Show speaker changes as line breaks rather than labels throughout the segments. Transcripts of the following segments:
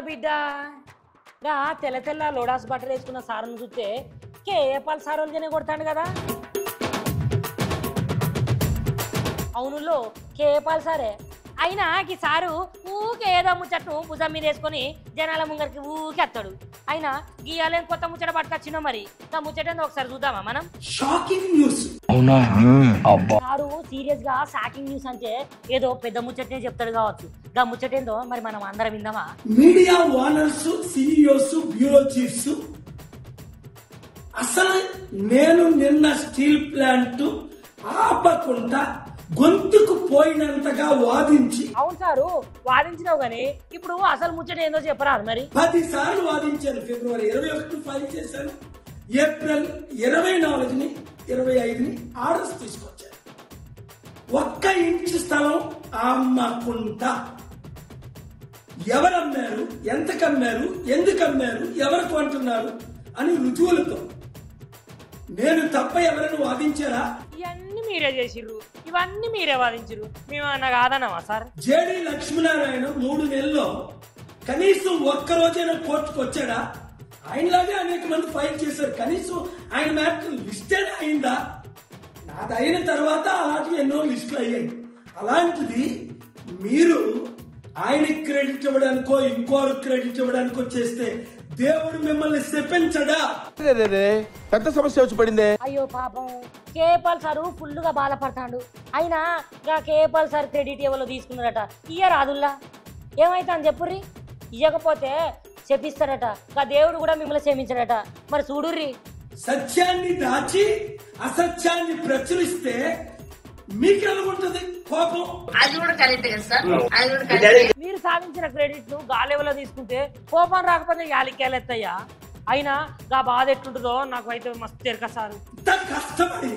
బిడ్డ గా తెల్ల తెల్ల లోడాస్ బట్టలు వేసుకున్న సారుని చూస్తే కేఏపాల్ సార్ వాళ్ళనే కొడతాడు కదా అవునులో కేఏపాల్ సారే అయినా ఈ సారు ఊకే ఏదో ముచ్చట్ను భుజం మీద వేసుకొని జనాల ముంగరికి ఊకే వస్తాడు అయినా గీయాలేం కొత్త ముచ్చట పట్టుకొచ్చినా మరి ఆ ముచ్చటేందో ఒకసారి చూద్దామా మనం
షాకింగ్ న్యూస్
సారు సీరియస్ గా షాకింగ్ న్యూస్ అంటే ఏదో పెద్ద ముచ్చటనే చెప్తాడు కావచ్చు గా ముచ్చటేందో మరి మనం అందరం విందామా
media owners CEOs bureau chiefs అసలు నేను నిన్న స్టీల్ ప్లాంట్ ఆపకుండా గొంతుకు పోయినంతగా వాదించి
అవును సారు వాదించినావు గానీ ఇప్పుడు అసలు ముచ్చట ఏందో చెప్పరాదు మరి
పది సార్లు వాదించాను ఫిబ్రవరి ఇరవై ఒకటి ఫైల్ చేశాను ఏప్రిల్ ఇరవై నాలుగుని ఇరవై ఐదుని ఆర్డర్స్ తీసుకొచ్చాను ఒక్క ఇంచు స్థలం అమ్మకుంటా ఎవరమ్మారు ఎంతకు అమ్మారు ఎందుకు అమ్మారు ఎవరు కొంటున్నారు అని రుజువులతో నేను తప్ప ఎవరైనా వాదించారా
ఇవన్నీ మీరే చేసిర్రు ఇవన్నీ మీరే వాదించిర్రు మేమన్నా కాదన్నామా సార్
జేడి లక్ష్మీనారాయణ మూడు నెలల్లో కనీసం ఒక్క రోజైనా కోర్టుకు వచ్చాడా ఆయనలాగే అనేక మంది ఫైల్ చేశారు కనీసం ఆయన మ్యాటర్ లిస్టెడ్ అయిందా నాది అయిన తర్వాత అలాంటి ఎన్నో లిస్టులు అయ్యాయి అలాంటిది మీరు ఆయనకి క్రెడిట్ ఇవ్వడానికో ఇంకోరు క్రెడిట్ ఇవ్వడానికో చేస్తే దేవుడు మిమ్మల్ని శపించడా
రే పెద్ద సమస్య వచ్చి పడిందే
అయ్యో పాపం కేపాల్ సారు ఫుల్గా బాధపడతాడు అయినా గా కేపాల్ సార్ క్రెడిట్ ఎవరో తీసుకున్నారట ఇయ్య రాదుల్లా ఏమైతే అని చెప్పుర్రి ఇయ్యకపోతే చెప్పిస్తారట గా దేవుడు కూడా మిమ్మల్ని క్షమించాడట మరి చూడుర్రి
సత్యాన్ని దాచి అసత్యాన్ని ప్రచురిస్తే మీకు ఎలాగుంటది కోపం
అది కూడా కరెక్ట్ కదా సార్ అది కూడా కరెక్ట్
మీరు సాధించిన క్రెడిట్ ను గా లెవెల్లో తీసుకుంటే కోపం రాకపోతే యాలికేలెత్తయ్యా అయినా గా బాధ ఎట్లుంటుందో నాకు అయితే మస్తు ఎరక సారు
ఇంత కష్టపడి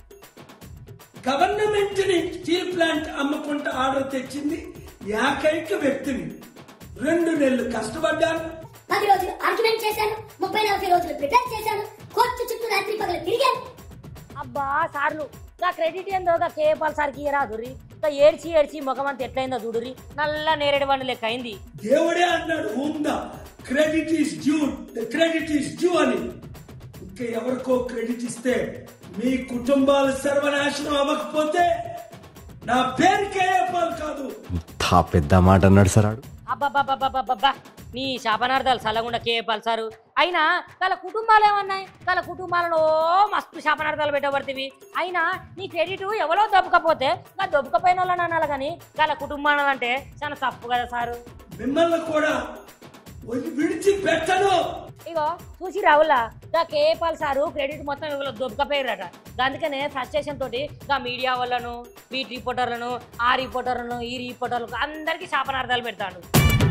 గవర్నమెంట్ ని స్టీల్ ప్లాంట్ అమ్మకుంటా ఆర్డర్ తెచ్చింది ఏకైక వ్యక్తిని రెండు నెలలు కష్టపడ్డాను
పది రోజులు ఆర్గ్యుమెంట్ చేశాను ముప్పై నలభై రోజులు ప్రిపేర్ చేశాను కోర్టు చుట్టూ రాత్రి పగలు తిరిగాను
అబ్బా సార్లు గా క్రెడిట్ ఏందో గా కేపాల్ సార్కి ఇయ్యరాదుర్రి గా ఏడ్చి ఏడ్చి ముఖం అంతా ఎట్లయిందో చూడుర్రి నల్ల నేరేడు బండి లెక్క అయింది
దేవుడే అన్నాడు ఉందా credit is due the credit is due అని ఇంకా ఎవరికో క్రెడిట్ ఇస్తే మీ కుటుంబాలు సర్వనాశనం అవ్వకపోతే నా పేరుకే పాలు కాదు
తా పెద్ద మాట అన్నాడు సార్ ఆడు
అబ్బబ్బబ్బబ్బబ్బబ్బా నీ శాపనార్థాలు చల్లకుండా కేపాల్ సారు అయినా వాళ్ళ కుటుంబాలు ఏమన్నాయి వాళ్ళ కుటుంబాలను ఓ మస్తు శాపనార్థాలు పెట్టబడుతుంది అయినా నీ క్రెడిట్ ఎవరో దొబ్బకపోతే గా దొబ్బకపోయిన వాళ్ళని అనాలి కానీ వాళ్ళ కుటుంబాలు అంటే చాలా తప్పు కదా సారు
మిమ్మల్ని కూడా వదిలి విడిచిపెట్టను
ఇగో చూసి రావులా గా కేపాల్ సారు క్రెడిట్ మొత్తం ఇవ్వలో దొబ్బకపోయారట అందుకనే ఫ్రస్ట్రేషన్ తోటి గా మీడియా వాళ్ళను బీట్ రిపోర్టర్లను ఆ రిపోర్టర్లను ఈ రిపోర్టర్లకు అందరికీ శాపనార్థాలు పెడతాడు